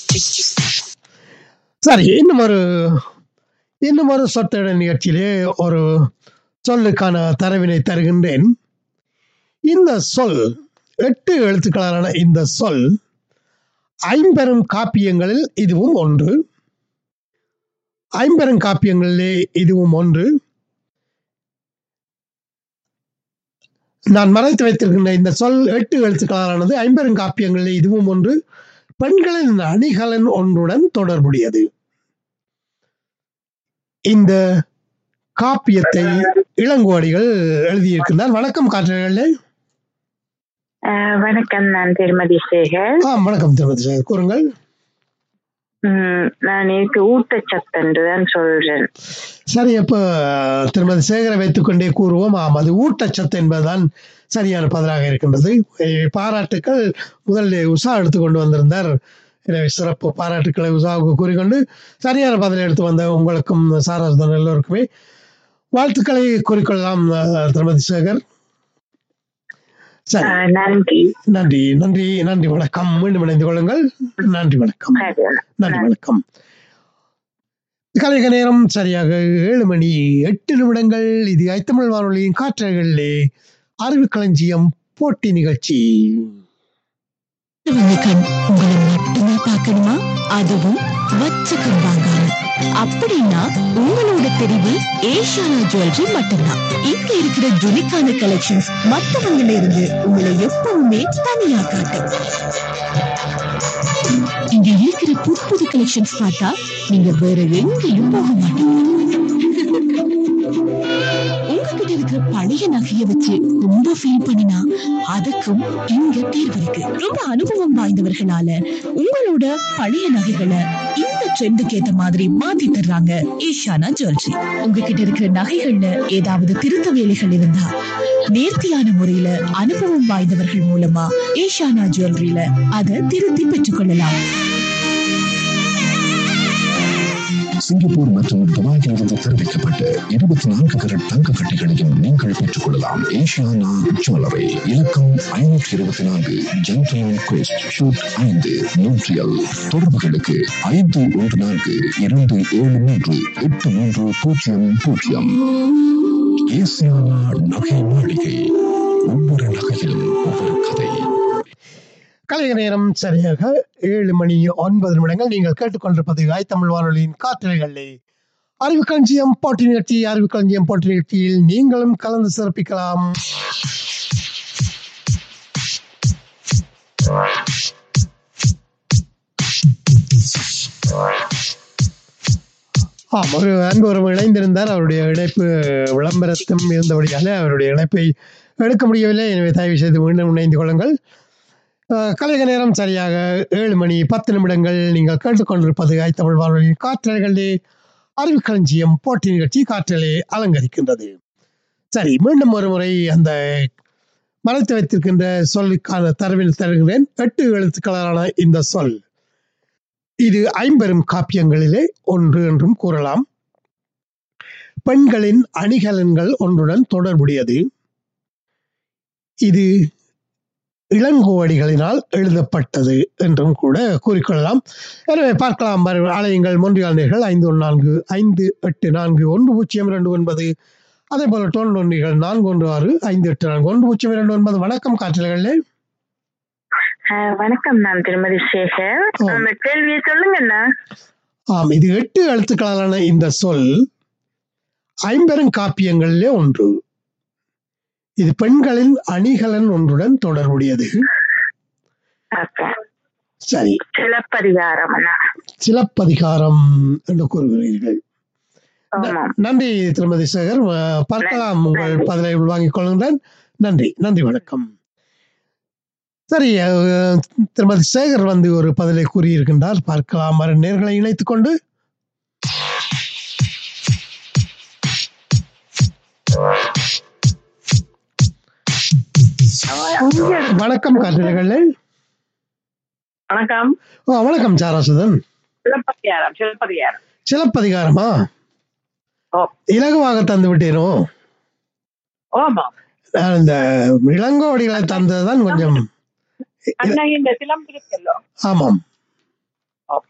சரி இன்னும் ஒரு இன்னும் ஒரு சொத்தட நிகழ்ச்சியிலே ஒரு சொல்லுக்கான தரவினை தருகின்றேன் இந்த சொல் எட்டு எழுத்துக்களான இந்த சொல் ஐம்பெரும் காப்பியங்களில் இதுவும் ஒன்று ஐம்பெரும் காப்பியங்களிலே இதுவும் ஒன்று நான் மறைத்து வைத்திருக்கின்ற இந்த சொல் எட்டு எழுத்துக்களானது ஐம்பெரும் காப்பியங்களிலே இதுவும் ஒன்று பெண்களின் அணிகலன் ஒன்றுடன் தொடர்புடையது இந்த காப்பியத்தை இளங்கோடிகள் எழுதியிருக்கின்றார் வணக்கம் காற்றர்களே அஹ் வணக்கம் நான் திருமதி சேகர் ஆ வணக்கம் திருமதி சார் கூறுங்கள் உம் நான் இதுக்கு ஊட்டச்சத்து தான் சொல்றேன் சரி அப்ப திருமதி சேகரை வைத்துக்கொண்டே கூறுவோம் ஆம் அது ஊட்டச்சத்து என்பதுதான் சரியான பதிலாக இருக்கின்றது எ- பாராட்டுக்கள் முதலில் உஷா எடுத்துக்கொண்டு வந்திருந்தார் எனவே சிறப்பு பாராட்டுக்களை உஷாவுக்கு கூறிக்கொண்டு சரியான பதிலை எடுத்து வந்த உங்களுக்கும் சாரஸ்தன் எல்லோருக்குமே வாழ்த்துக்களை கூறிக்கொள்ளலாம் அஹ், திருமதி சேகர் சரி அஹ் நன்றி நன்றி நன்றி நன்றி வணக்கம் மீண்டும் இணைந்து கொள்ளுங்கள் நன்றி வணக்கம் சரி, நன்றி வணக்கம் கலைக நேரம் சரியாக ஏழு மணி எட்டு நிமிடங்கள் இது ஐத்தமிழ் வானொலியின் காற்றகளிலே அறிவு களஞ்சியம் போட்டி நிகழ்ச்சி உங்க கண் உங்களை மட்டுமே பார்க்கணுமா அதுவும் வச்ச கண் வாங்காம அப்படின்னா உங்களோட தெரிவு ஏஷியானா ஜுவல்லரி மட்டும்தான் இங்க இருக்கிற ஜுனிக்கான கலெக்ஷன்ஸ் மத்தவங்கல இருந்து உங்களை எப்பவுமே தனியா காட்டும் இங்க இருக்கிற புது புது கலெக்ஷன்ஸ் பார்த்தா நீங்க வேற எங்கேயும் போக மாட்டீங்க உங்ககிட்ட இருக்கிற பழைய நகையை வச்சு ரொம்ப ஃபீல் பண்ணினா அதுக்கும் இங்க தீர்வு இருக்கு ரொம்ப அனுபவம் வாய்ந்தவர்களால உங்களோட பழைய நகைகளை இந்த ட்ரெண்டுக்கு ஏத்த மாதிரி மாத்தி தர்றாங்க ஈஷானா ஜுவல்லரி உங்ககிட்ட இருக்கிற நகைகள்ல ஏதாவது திருத்த வேலைகள் இருந்தா நேர்த்தியான முறையில அனுபவம் வாய்ந்தவர்கள் மூலமா ஈஷானா ஜுவல்லரியில அதை திருத்தி பெற்றுக்கொள்ளலாம் சிங்கப்பூர் மற்றும் துபாயிலிருந்து தெரிவிக்கப்பட்டு இருபத்தி நான்கு கரட் தங்க கட்டிகளையும் நீங்கள் பெற்றுக் கொள்ளலாம் ஏஷியானா ஜுவல்லரி இலக்கம் ஐநூற்றி இருபத்தி நான்கு ஜென்டில் கோஸ்ட் ஷூட் ஐந்து நியூட்ரியல் தொடர்புகளுக்கு ஐந்து ஒன்று நான்கு இரண்டு ஏழு மூன்று எட்டு மூன்று பூஜ்ஜியம் பூஜ்ஜியம் ஏசியானா நகை மாளிகை ஒவ்வொரு நகையிலும் ஒவ்வொரு கதை கலைக நேரம் சரியாக ஏழு மணி ஒன்பது நிமிடங்கள் நீங்கள் கேட்டுக்கொண்டிருப்பது ஐத்தமிழ் வானொலியின் காற்றலைகளிலே அறிவு களஞ்சியம் போட்டி நிகழ்ச்சி அறிவு களஞ்சியம் போட்டி நிகழ்ச்சியில் நீங்களும் கலந்து சிறப்பிக்கலாம் ஆம் ஒரு அன்புறம் இணைந்திருந்தார் அவருடைய இணைப்பு விளம்பரத்தும் இருந்தபடியால அவருடைய இணைப்பை எடுக்க முடியவில்லை எனவே தயவு செய்து மீண்டும் இணைந்து கொள்ளுங்கள் அஹ், கலைக நேரம் சரியாக ஏழு மணி பத்து நிமிடங்கள் நீங்கள் கேட்டுக்கொண்டிருப்பது ஐத்தமிழ் வானொலியின் காற்றலைகளிலே அறிவுக்களஞ்சியம் போட்டி நிகழ்ச்சி காற்றலே அலங்கரிக்கின்றது சரி மீண்டும் ஒரு முறை அந்த மறைத்து வைத்திருக்கின்ற சொல்லுக்கான தரவில் தருகிறேன் எட்டு எழுத்துக்களான இந்த சொல் இது ஐம்பெரும் காப்பியங்களிலே ஒன்று என்றும் கூறலாம் பெண்களின் அணிகலன்கள் ஒன்றுடன் தொடர்புடையது இது இளங்கோவடிகளினால் எழுதப்பட்டது என்றும் கூட கூறிக்கொள்ளலாம் எனவே பார்க்கலாம் வரும் ஆலயங்கள் மொன்றியாளர்கள் ஐந்து ஒன்று நான்கு ஐந்து எட்டு நான்கு ஒன்று பூஜ்ஜியம் இரண்டு ஒன்பது அதே போல டோன் ஒன்றிகள் நான்கு ஒன்று ஆறு ஐந்து எட்டு நான்கு ஒன்று பூஜ்ஜியம் இரண்டு ஒன்பது வணக்கம் காற்றல்களே அஹ் வணக்கம் நான் திருமதி சேகர் ஓ. அந்த கேள்வியை சொல்லுங்கண்ணா ஆம் இது எட்டு எழுத்துக்களாலான இந்த சொல் ஐம்பெரும் காப்பியங்களிலே ஒன்று இது பெண்களின் அணிகலன் ஒன்றுடன் தொடர்புடையது ஓகே சரி சிலப்பதிகாரம் அண்ணா சிலப்பதிகாரம் என்று கூறுகிறீர்கள் ஆமாம் நன்றி திருமதி சேகர் அஹ், பார்க்கலாம் உங்கள் நன்றி. பதிலை உள்வாங்கிக் கொள்கின்றேன் நன்றி நன்றி வணக்கம் சரி அஹ், திருமதி சேகர் வந்து ஒரு பதிலை கூறியிருக்கின்றார் பார்க்கலாம் மறு நேர்களை இணைத்துக் கொண்டு வணக்கம் காற்றலைகளே வணக்கம் ஓ வணக்கம் சாராசுதன் சிலப்பதிகாரம் சிலப்பதிகாரம் சிலப்பதிகாரமா ஓ. இலகுவாக தந்து விட்டேனோ ஆமாம் நான் இந்த இளங்கோவடிகளை தந்ததுதான் கொஞ்சம் அண்ணா இந்த சிலம்பு இருக்கல்லோ ஆமாம் ஓ.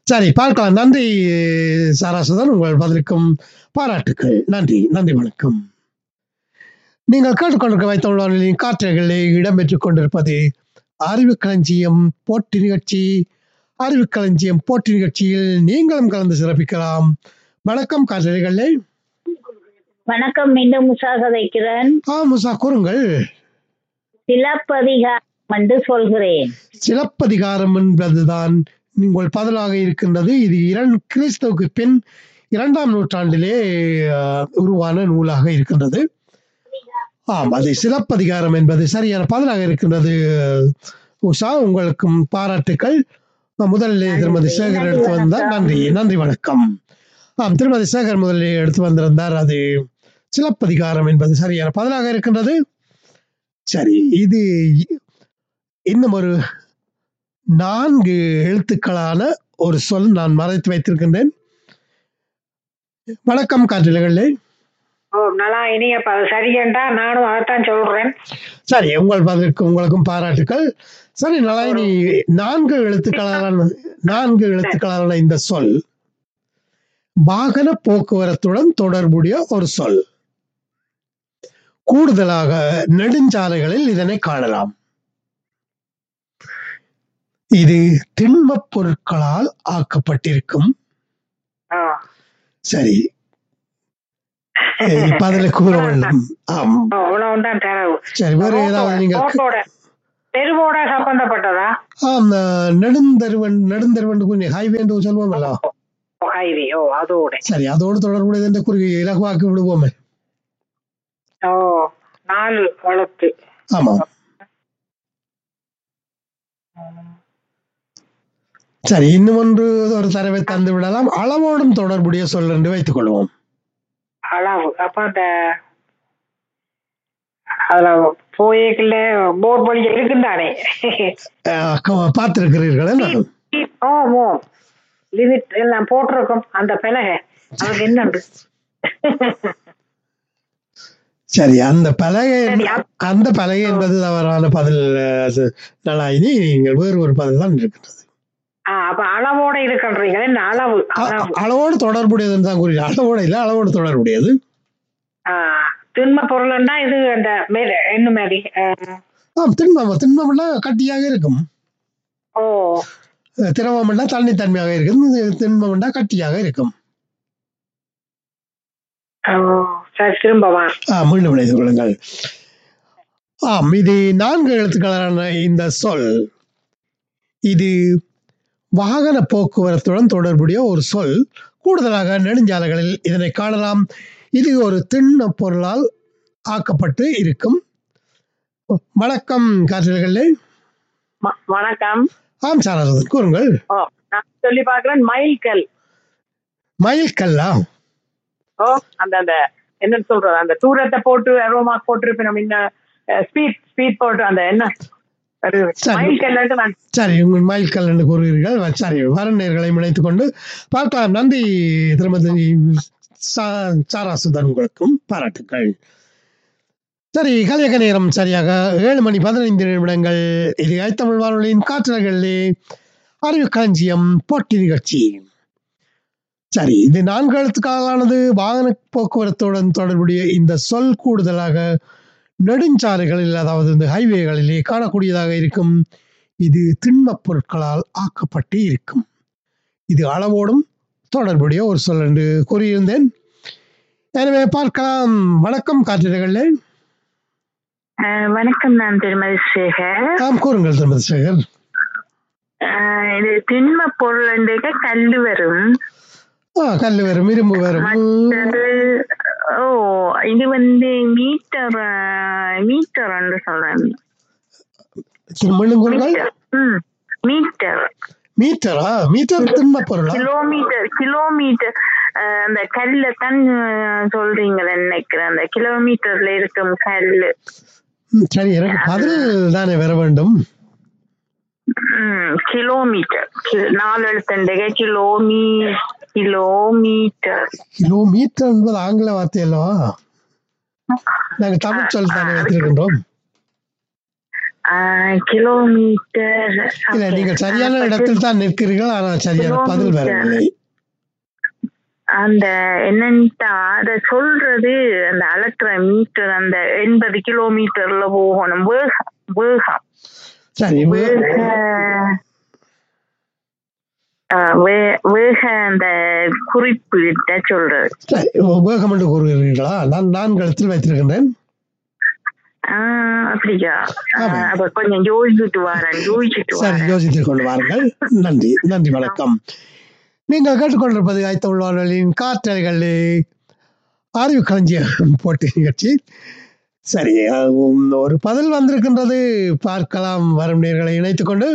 சரி பார்க்கலாம் நன்றி சாராசுதன் உங்கள் பதிலுக்கும் பாராட்டுக்கள் நன்றி நன்றி வணக்கம் நீங்கள் கேட்டுக்கொண்டிருக்க வைத்தவர்களின் காற்றைகளில் இடம்பெற்றுக் கொண்டிருப்பது அறிவு களஞ்சியம் போட்டி நிகழ்ச்சி அறிவு களஞ்சியம் போட்டி நிகழ்ச்சியில் நீங்களும் கலந்து சிறப்பிக்கலாம் வணக்கம் காற்றலைகளே வணக்கம் மீண்டும் உஷா கதைக்கிறேன் ஆ முசா கூறுங்கள் சிலப்பதிகாரம் என்று சொல்கிறேன் சிலப்பதிகாரம் என்பதுதான் உங்கள் பதிலாக இருக்கின்றது இது இரண்டு கிறிஸ்தவுக்கு பின் இரண்டாம் நூற்றாண்டிலே அஹ், உருவான நூலாக இருக்கின்றது ஆம் அது சிலப்பதிகாரம் என்பது சரியான பதிலாக இருக்கின்றது உஷா உங்களுக்கும் பாராட்டுக்கள் முதலில் திருமதி சேகர் எடுத்து வந்தார் நன்றி நன்றி வணக்கம் ஆம் திருமதி சேகர் முதலில் எடுத்து வந்திருந்தார் அது சிலப்பதிகாரம் என்பது சரியான பதிலாக இருக்கின்றது சரி இது இன்னும் ஒரு நான்கு எழுத்துக்களான ஒரு சொல் நான் மறைத்து வைத்திருக்கின்றேன் வணக்கம் காற்றிலர்களே ஓ நல்லா இனியப்பா அது சரியண்டா நானும் அதைத்தான் சொல்றேன் சரி உங்கள் பதிலுக்கு உங்களுக்கும் பாராட்டுக்கள் சரி நலாயினி நான்கு எழுத்துக்களான நான்கு எழுத்துக்களான இந்த சொல் வாகன போக்குவரத்துடன் தொடர்புடைய ஒரு சொல் கூடுதலாக நெடுஞ்சாலைகளில் இதனை காணலாம் இது திண்மப் பொருட்களால் ஆக்கப்பட்டிருக்கும் ஓ சரி அஹ் பதில கூற வேண்டும் ஆம் ஓ, இவ்வளவுதான் தரவு சரி வேற ஏதாவது நீங்க ரோட்டோட தெருவோட சம்பந்தப்பட்டதா ஆம் அஹ் நெடுந்தருவன் நெடுந்தருவன் குறி ஹைவே என்று சொல்லுவோமல்ல ஹைவே ஓ அதோட சரி அதோடு தொடர்புடையது என்று குறி இலகுவாக்கி விடுவோமே ஓ நாலு வளர்த்து ஆமாம் சரி இன்னும் ஒன்று ஒரு தரவை தந்து விடலாம் அளவோடும் தொடர்புடைய சொல் என்று வைத்துக் கொள்வோம் அளவு அப்ப அந்த அதுல போய்க்குள்ள போர் வழி இருக்குந்தானே அஹ் க- பார்த்திருக்கிறீர்கள் என்ன? ஓ ஓ லிமிட் எல்லாம் போட்டிருக்கோம் அந்த பலகை அதுக்கு என்னண்டு சரி அந்த பலகை சரி, அப்- அந்த பலகை என்பது தவறான பதில் அஹ், அது நலாயினி நீங்கள் வேறு ஒரு பதில் தான் இருக்கின்றது ஆ, அப்ப அளவோட இருக்கின்றீங்க என்ன அளவு அ- அளவு அளவோடு தொடர்புடையதுன்னு தான் கூறுகிறேன் அளவோடு இல்லை அளவோடு தொடர்புடையது ஆ, திண்ம பொருள்னா இது அந்த மேல என்ன மாதிரி ஆ, ஆம் திண்மம் திண்மம்னா கட்டியாக இருக்கும் ஓ அஹ், திரவம்னா தண்ணி தன்மையாக இருக்கும் இது திண்மம்னா கட்டியாக இருக்கும் ஓ, சரி திரும்ப வா ஆ, மீண்டும் இணைந்து கொள்ளுங்கள் ஆம் இது நான்கு எழுத்துக்களான இந்த சொல் இது வாகன போக்குவரத்துடன் தொடர்புடைய ஒரு சொல் கூடுதலாக நெடுஞ்சாலைகளில் இதனை காணலாம் இது ஒரு திண்ண பொருளால் ஆக்கப்பட்டு இருக்கும் வணக்கம் காற்றல்களே ம- வணக்கம் ஆம் சாரதன் கூறுங்கள் ஓ நான் சொல்லி பார்க்கிறேன் மைல்கல் மயில் கல்லா ஓ அந்த அந்த என்னன்னு சொல்றது அந்த தூரத்தை போட்டு அரோமா போட்டிருப்பேன் முன்ன ஸ்பீட் ஸ்பீட் போட்டு அந்த என்ன ஒரு சரி. மைல்கல்லுன்ட்டு நான் சரி உங்கள் மயில் கல் என்று கூறுகிறீர்கள் சரி வரநேர்களை இணைத்துக் கொண்டு பார்க்கலாம் நன்றி திருமதி சா- சாராசுதன் உங்களுக்கும் பாராட்டுக்கள் சரி கலையக நேரம் சரியாக ஏழு மணி பதினைந்து நிமிடங்கள் இது ஐத்தமிழ் வானொலியின் காற்றல்களிலே அறிவு களஞ்சியம் போட்டி நிகழ்ச்சி சரி இது நான்கு எழுத்துக்காலானது வாகன போக்குவரத்துடன் தொடர்புடைய இந்த சொல் கூடுதலாக நெடுஞ்சாலைகளில் அதாவது இந்த ஹைவேகளிலே காணக்கூடியதாக இருக்கும் இது திண்மப் பொருட்களால் ஆக்கப்பட்டு இருக்கும் இது அளவோடும் தொடர்புடைய ஒரு சொல் என்று கூறியிருந்தேன் எனவே பார்க்கலாம் வணக்கம் காற்றிடர்களே அஹ், வணக்கம் நான் திருமதி சேகர் ஆம் கூறுங்கள் திருமதி சேகர் அஹ், இது திண்ம பொருள் கல்லு வரும் ஆ கல் வரும் இரும்பு வரும் மற்றது ஓ இது வந்து மீட்டர் மீட்டர் என்று சொல்றேன் திருமணம் கூறுங்கள் ம் மீட்டர் மீட்டரா மீட்டர் திண்மப் பொருளா கிலோமீட்டர் கிலோமீட்டர் அஹ், அந்த கல்ல தான் அஹ், சொல்றீங்களே நினைக்கிறேன் அந்த கிலோமீட்டர்ல இருக்கும் கல்லு ம், சரி எனக்கு பதில் தானே வர வேண்டும் ம் கிலோமீட்டர் கி- நாலு எழுத்தண்டக கிலோமீ கிலோமீட்டர் கிலோமீட்டர் என்பது ஆங்கில வார்த்தை அல்லவா நாங்கள் தமிழ் சொல் தானே வைத்திருக்கின்றோம் கிலோமீட்டர் இல்ல நீங்கள் சரியான இடத்தில் தான் நிற்கிறீர்கள் ஆனால் சரியான பதில் வரவில்லை அந்த என்னன்ட்டா அத சொல்றது அந்த அளக்குற மீட்டர் அந்த எண்பது கிலோமீட்டர்ல போகணும் வேகம் வேகம் சரி வே- வேக ஆ, வே- வேக அந்த குறிப்பிட்ட சொல்றது சரி வேகம் என்று கூறுகிறீர்களா நான் நான்கு இடத்தில் வைத்திருக்கின்றேன் ஆ, அப்படியா ஆ, ஆமா. அப்ப கொஞ்சம் யோசிச்சுட்டு வரேன் யோசிச்சுட்டு சரி வரேன் யோசித்துக் கொண்டு வாருங்கள் நன்றி நன்றி வணக்கம் நீங்கள் கேட்டுக்கொண்டிருப்பது ஐத்தமிழ்வாளர்களின் காற்றலைகளில் அறிவு களஞ்சியம் போட்டி நிகழ்ச்சி சரி அஹ், உம், ஒரு பதில் வந்திருக்கின்றது பார்க்கலாம் வரும் நேர்களை இணைத்துக் கொண்டு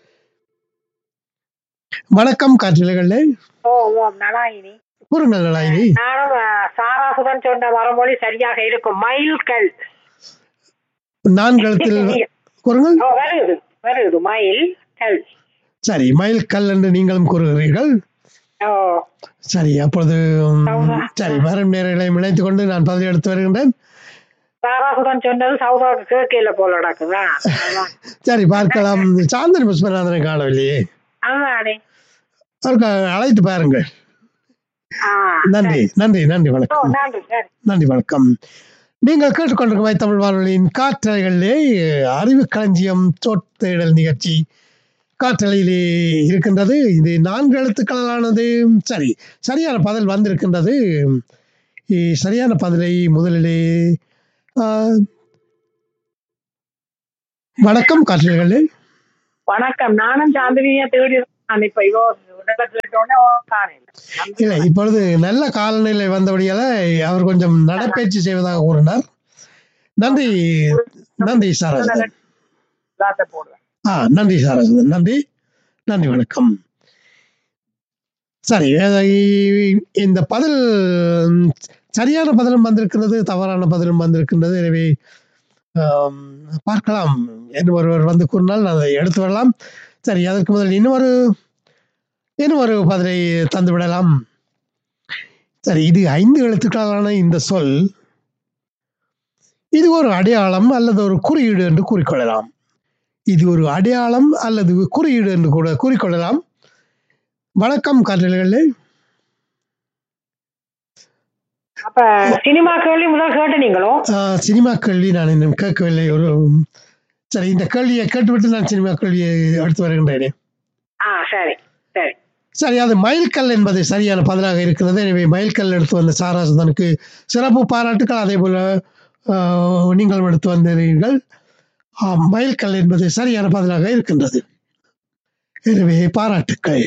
வணக்கம் காற்றலைகளே ஓ ஓ நலாயினி கூறுங்கள் நலாயினி நானும் அஹ், சாராசுதன் சொன்ன மரமொழி சரியாக இருக்கும் மயில்கள் நான்கு எழுத்தில் கூறுங்கள் ஓ வருது வருது மயில் கல் சரி மயில் கல் என்று நீங்களும் கூறுகிறீர்கள் ஓ சரி அப்பொழுது உம், சரி வரும் நேர்களை இணைத்துக் கொண்டு நான் பதில் எடுத்து வருகின்றேன் சாராசுதன் சொன்னது சௌதாவுக்கு கேட்கல போல நடக்குதா அதான். சரி பார்க்கலாம் சாந்தனி புஷ்பநாதனை காணவில்லையே அதானே அவருக்கு அழைத்து பாருங்கள் ஆ நன்றி நன்றி நன்றி ஓ வணக்கம் நன்றி சரி நன்றி வணக்கம் நீங்கள் கேட்டுக்கொண்டிருக்கும் தமிழ் வானொலியின் காற்றலைகளிலே அறிவு களஞ்சியம் சொத்தேடல் நிகழ்ச்சி காற்றலையிலே இருக்கின்றது இது நான்கு எழுத்துக்களானது சரி சரியான பதில் வந்திருக்கின்றது இ- சரியான பதிலை முதலிலே ஆ, வணக்கம் காற்றலைகளே வணக்கம் நானும் சாந்தினியை தேடி நான் இப்ப இவோ உடலை கேட்டோடனே காணேன் இல்லை இப்பொழுது நல்ல காலநிலை வந்தபடியால அவர் கொஞ்சம் நடைப்பயிற்சி செய்வதாக கூறினார் நன்றி நன்றி சாரசுதன் இதாத்த போடுவேன் ஆ நன்றி சாரசுதன் நன்றி நன்றி வணக்கம் சரி அஹ் இ- இந்த பதில் ம், சரியான பதிலும் வந்திருக்கிறது தவறான பதிலும் வந்திருக்கின்றது எனவே ஆம், பார்க்கலாம் என்று ஒருவர் வந்து கூறினால் நான் அதை எடுத்து வரலாம் சரி அதற்கு முதல் இன்னொரு இன்னொரு பதிலை தந்து விடலாம் சரி இது ஐந்து எழுத்துக்களான இந்த சொல் இது ஒரு அடையாளம் அல்லது ஒரு குறியீடு என்று கூறிக்கொள்ளலாம் இது ஒரு அடையாளம் அல்லது குறியீடு என்று கூட கூறிக்கொள்ளலாம் வணக்கம் காற்றலைகளே அப்ப சினிமா கேள்வி முதல் கேட்டு நீங்களும் ஆஹ், சினிமா கேள்வி நான் இன்னும் கேட்கவில்லை ஒரு சரி இந்த கேள்வியை கேட்டுவிட்டு நான் சினிமா கேள்வியை எடுத்து வருகின்றேனே ஆ சரி சரி சரி அது மயில்கல் என்பது சரியான பதிலாக இருக்கிறது எனவே மயில்கல் எடுத்து வந்த சாராசுதனுக்கு சிறப்பு பாராட்டுக்கள் அதே போல ஆஹ், நீங்களும் எடுத்து வந்தீர்கள் ஆம் மயில்கல் என்பது சரியான பதிலாக இருக்கின்றது எனவே பாராட்டுக்கள்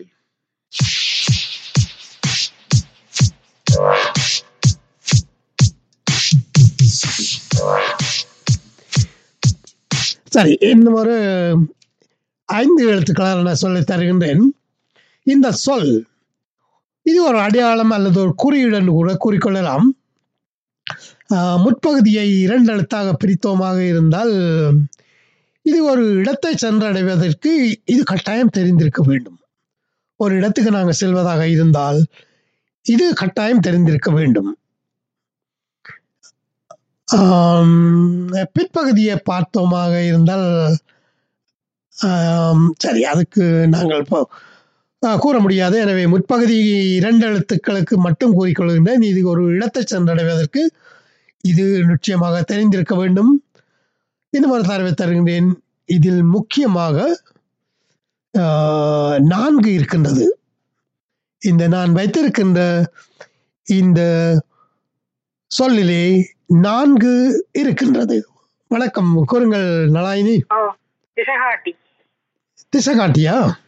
சரி இன்னும் ஒரு ஐந்து எழுத்துக்களால் நான் சொல்லி தருகின்றேன் இந்த சொல் இது ஒரு அடையாளம் அல்லது ஒரு குறியீடு என்று கூட கூறிக்கொள்ளலாம் ஆஹ், முற்பகுதியை இரண்டு எழுத்தாக பிரித்தோமாக இருந்தால் இது ஒரு இடத்தை சென்றடைவதற்கு இது கட்டாயம் தெரிந்திருக்க வேண்டும் ஒரு இடத்துக்கு நாங்கள் செல்வதாக இருந்தால் இது கட்டாயம் தெரிந்திருக்க வேண்டும் ஆம், பிற்பகுதியை பார்த்தோமாக இருந்தால் ஆம், சரி அதுக்கு நாங்கள் இப்போ ஆ, கூற முடியாது எனவே முற்பகுதி இரண்டு எழுத்துக்களுக்கு மட்டும் கூறிக்கொள்கின்றேன் இது ஒரு இடத்தை சென்றடைவதற்கு இது நிச்சயமாக தெரிந்திருக்க வேண்டும் இன்னும் ஒரு தரவை தருகின்றேன் இதில் முக்கியமாக ஆ, நான்கு இருக்கின்றது இந்த நான் வைத்திருக்கின்ற இந்த சொல்லிலே நான்கு இருக்கின்றது வணக்கம் கூறுங்கள் நலாயினி ஓ திசகாட்டி திசை காட்டியா